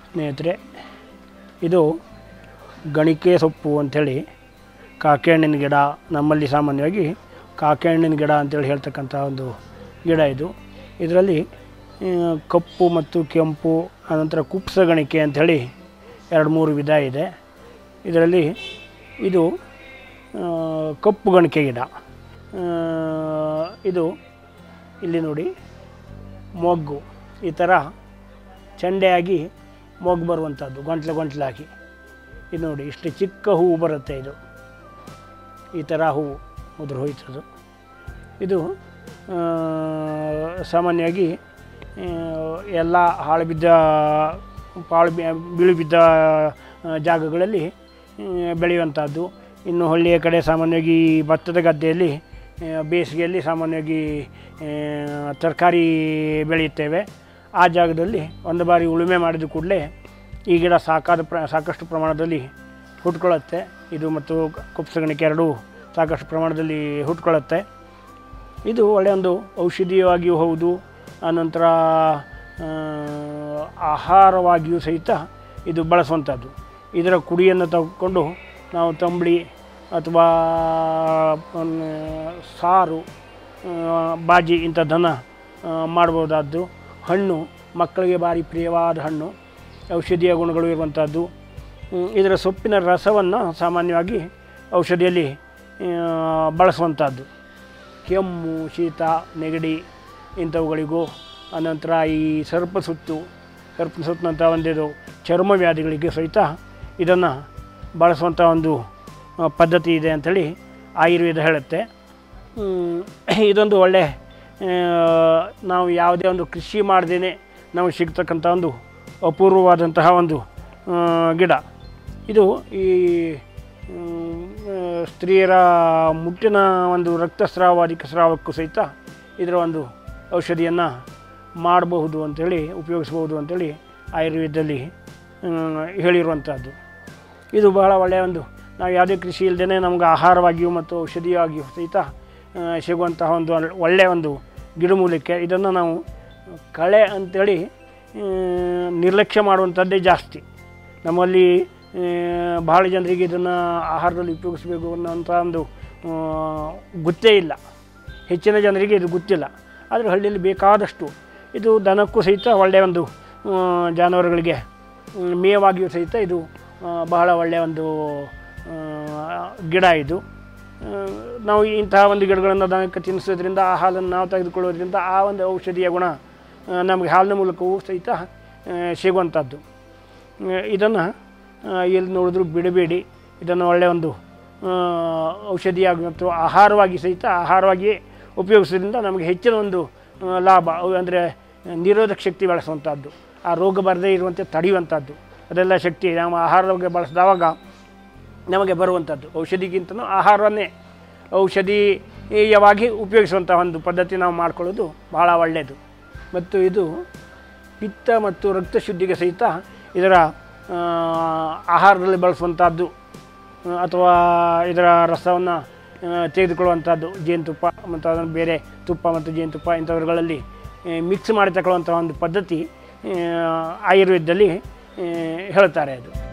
ಸ್ನೇಹಿತರೆ ಇದು ಗಣಿಕೆ ಸೊಪ್ಪು ಅಂಥೇಳಿ ಕಾಕೆ ಹಣ್ಣಿನ ಗಿಡ ನಮ್ಮಲ್ಲಿ ಸಾಮಾನ್ಯವಾಗಿ ಕಾಕೆ ಹಣ್ಣಿನ ಗಿಡ ಅಂತೇಳಿ ಹೇಳ್ತಕ್ಕಂಥ ಒಂದು ಗಿಡ ಇದು ಇದರಲ್ಲಿ ಆ, ಕಪ್ಪು ಮತ್ತು ಕೆಂಪು ಅನಂತರ ಕುಪ್ಸ ಗಣಿಕೆ ಅಂಥೇಳಿ ಎರಡು ಮೂರು ವಿಧ ಇದೆ ಇದರಲ್ಲಿ ಇದು ಆ, ಕಪ್ಪು ಗಣಿಕೆ ಗಿಡ ಆ, ಇದು ಇಲ್ಲಿ ನೋಡಿ ಮೊಗ್ಗು ಈ ಥರ ಚಂಡೆಯಾಗಿ ಮೊಗ್ಗು ಬರುವಂಥದ್ದು ಗಂಟ್ಲು ಗಂಟ್ಲಾಗಿ ಇದು ನೋಡಿ ಇಷ್ಟು ಚಿಕ್ಕ ಹೂವು ಬರುತ್ತೆ ಇದು ಈ ಥರ ಹೂವು ಉದುರು ಹೋಯ್ತದು ಇದು ಆ, ಸಾಮಾನ್ಯವಾಗಿ ಆ, ಎಲ್ಲ ಹಾಳು ಬಿದ್ದ ಪಾಳು ಬಿ- ಬೀಳು ಬಿದ್ದ ಆ, ಜಾಗಗಳಲ್ಲಿ ಆ, ಬೆಳೆಯುವಂಥದ್ದು ಇನ್ನು ಹಳ್ಳಿಯ ಕಡೆ ಸಾಮಾನ್ಯವಾಗಿ ಭತ್ತದ ಗದ್ದೆಯಲ್ಲಿ ಆ, ಬೇಸಿಗೆಯಲ್ಲಿ ಸಾಮಾನ್ಯವಾಗಿ ತರಕಾರಿ ಬೆಳೆಯುತ್ತೇವೆ ಆ ಜಾಗದಲ್ಲಿ ಒಂದು ಬಾರಿ ಉಳುಮೆ ಮಾಡಿದ ಕೂಡಲೇ ಈ ಗಿಡ ಸಾಕಾದ ಪ್ರ ಸಾಕಷ್ಟು ಪ್ರಮಾಣದಲ್ಲಿ ಹುಟ್ಕೊಳ್ಳುತ್ತೆ ಇದು ಮತ್ತು ಕುಪ್ಸಗಣಿಕೆ ಎರಡೂ ಸಾಕಷ್ಟು ಪ್ರಮಾಣದಲ್ಲಿ ಹುಟ್ಕೊಳ್ಳುತ್ತೆ ಇದು ಒಳ್ಳೆಯ ಒಂದು ಔಷಧೀಯವಾಗಿಯೂ ಹೌದು ಆನಂತರ ಆ, ಆಹಾರವಾಗಿಯೂ ಸಹಿತ ಇದು ಬಳಸುವಂಥದ್ದು ಇದರ ಕುಡಿಯನ್ನು ತಗೊಂಡು ನಾವು ತಂಬಳಿ ಅಥವಾ ಮ್, ಸಾರು ಆ, ಬಾಜಿ ಇಂಥದ್ದನ್ನು ಮಾಡ್ಬೋದಾದ್ದು ಹಣ್ಣು ಮಕ್ಕಳಿಗೆ ಭಾರಿ ಪ್ರಿಯವಾದ ಹಣ್ಣು ಔಷಧೀಯ ಗುಣಗಳು ಇರುವಂಥದ್ದು ಹ್ಮ್, ಇದರ ಸೊಪ್ಪಿನ ರಸವನ್ನು ಸಾಮಾನ್ಯವಾಗಿ ಔಷಧಿಯಲ್ಲಿ ಆ, ಬಳಸುವಂಥದ್ದು ಕೆಮ್ಮು ಶೀತ ನೆಗಡಿ ಇಂಥವುಗಳಿಗೂ ಅನಂತರ ಈ ಸರ್ಪ ಸುತ್ತು ಸರ್ಪ ಸುತ್ತಿನಂಥ ಒಂದಿದು ಚರ್ಮ ವ್ಯಾಧಿಗಳಿಗೆ ಸಹಿತ ಇದನ್ನು ಬಳಸುವಂಥ ಒಂದು ಆ, ಪದ್ಧತಿ ಇದೆ ಅಂಥೇಳಿ ಆಯುರ್ವೇದ ಹೇಳುತ್ತೆ ಹ್ಮ್, ಇದೊಂದು ಒಳ್ಳೆ ಆ, ನಾವು ಯಾವುದೇ ಒಂದು ಕೃಷಿ ಮಾಡ್ದೇ ನಮಗೆ ಸಿಗ್ತಕ್ಕಂಥ ಒಂದು ಅಪೂರ್ವವಾದಂತಹ ಒಂದು ಆ, ಗಿಡ ಇದು ಈ ಮ್, ಆ, ಸ್ತ್ರೀಯರ ಮುಟ್ಟಿನ ಒಂದು ರಕ್ತಸ್ರಾವ ಅಧಿಕಸ್ರಾವಕ್ಕೂ ಸಹಿತ ಇದರ ಒಂದು ಔಷಧಿಯನ್ನು ಮಾಡಬಹುದು ಅಂಥೇಳಿ ಉಪಯೋಗಿಸ್ಬೋದು ಅಂಥೇಳಿ ಆಯುರ್ವೇದದಲ್ಲಿ ಆ, ಹೇಳಿರುವಂಥದ್ದು ಇದು ಬಹಳ ಒಳ್ಳೆಯ ಒಂದು ನಾವು ಯಾವುದೇ ಕೃಷಿ ಇಲ್ಲದೇ ನಮ್ಗೆ ಆಹಾರವಾಗಿಯೂ ಮತ್ತು ಔಷಧಿಯಾಗಿಯೂ ಸಹಿತ ಆ, ಸಿಗುವಂತಹ ಒಂದು ಒಳ್- ಒಳ್ಳೆಯ ಒಂದು ಗಿಡಮೂಲಿಕೆ ಇದನ್ನು ನಾವು ಕಳೆ ಅಂಥೇಳಿ ಆ, ನಿರ್ಲಕ್ಷ್ಯ ಮಾಡುವಂಥದ್ದೇ ಜಾಸ್ತಿ ನಮ್ಮಲ್ಲಿ ಆ, ಬಹಳ ಜನರಿಗೆ ಇದನ್ನು ಆಹಾರದಲ್ಲಿ ಉಪಯೋಗಿಸಬೇಕು ಅನ್ನೋಂಥ ಒಂದು ಆ, ಗೊತ್ತೇ ಇಲ್ಲ ಹೆಚ್ಚಿನ ಜನರಿಗೆ ಇದು ಗೊತ್ತಿಲ್ಲ ಆದರೆ ಹಳ್ಳಿಯಲ್ಲಿ ಬೇಕಾದಷ್ಟು ಇದು ದನಕ್ಕೂ ಸಹಿತ ಒಳ್ಳೆಯ ಒಂದು ಆ, ಜಾನುವಾರುಗಳಿಗೆ ಮ್, ಮೇವಾಗಿಯೂ ಸಹಿತ ಇದು ಆ, ಬಹಳ ಒಳ್ಳೆಯ ಒಂದು ಆ, ಗಿಡ ಇದು ಆ, ನಾವು ಇಂತಹ ಒಂದು ಗಿಡಗಳನ್ನು ದನಕ್ಕೆ ತಿನ್ನಿಸೋದ್ರಿಂದ ಆ ಹಾಲನ್ನು ನಾವು ತೆಗೆದುಕೊಳ್ಳೋದ್ರಿಂದ ಆ ಒಂದು ಔಷಧಿಯ ಗುಣ ಆ, ನಮಗೆ ಹಾಲಿನ ಮೂಲಕವೂ ಸಹಿತ ಆ, ಸಿಗುವಂಥದ್ದು ಇದನ್ನು ಎಲ್ಲಿ ನೋಡಿದ್ರೂ ಬಿಡಬೇಡಿ ಇದನ್ನು ಒಳ್ಳೆಯ ಒಂದು ಆ, ಔಷಧಿಯಾಗಿ ಮತ್ತು ಆಹಾರವಾಗಿ ಸಹಿತ ಆಹಾರವಾಗಿ ಉಪಯೋಗಿಸೋದ್ರಿಂದ ನಮಗೆ ಹೆಚ್ಚಿನ ಒಂದು ಆ, ಲಾಭ ಅವು ಅಂದರೆ ನಿರೋಧಕ ಶಕ್ತಿ ಬೆಳೆಸುವಂಥದ್ದು ಆ ರೋಗ ಬರದೇ ಇರುವಂತೆ ತಡೆಯುವಂಥದ್ದು ಅದೆಲ್ಲ ಶಕ್ತಿ ನಾವು ಆಹಾರವಾಗಿ ಬಳಸಿದವಾಗ ನಮಗೆ ಬರುವಂಥದ್ದು ಔಷಧಿಗಿಂತನೂ ಆಹಾರವನ್ನೇ ಔಷಧೀಯವಾಗಿ ಉಪಯೋಗಿಸುವಂಥ ಒಂದು ಪದ್ಧತಿ ನಾವು ಮಾಡ್ಕೊಳ್ಳೋದು ಭಾಳ ಒಳ್ಳೆಯದು ಮತ್ತು ಇದು ಪಿತ್ತ ಮತ್ತು ರಕ್ತ ಶುದ್ಧಿಗೆ ಸಹಿತ ಇದರ ಆ, ಆಹಾರದಲ್ಲಿ ಬಳಸುವಂಥದ್ದು ಆ, ಅಥವಾ ಇದರ ರಸವನ್ನು ತೆಗೆದುಕೊಳ್ಳುವಂಥದ್ದು ಜೇನುತುಪ್ಪ ಮತ್ತು ಅದನ್ನು ಬೇರೆ ತುಪ್ಪ ಮತ್ತು ಜೇನುತುಪ್ಪ ಇಂಥವುಗಳಲ್ಲಿ ಮಿಕ್ಸ್ ಮಾಡಿ ತಗೊಳ್ಳುವಂಥ ಒಂದು ಪದ್ಧತಿ ಆ, ಆಯುರ್ವೇದದಲ್ಲಿ ಆ, ಹೇಳ್ತಾರೆ ಅದು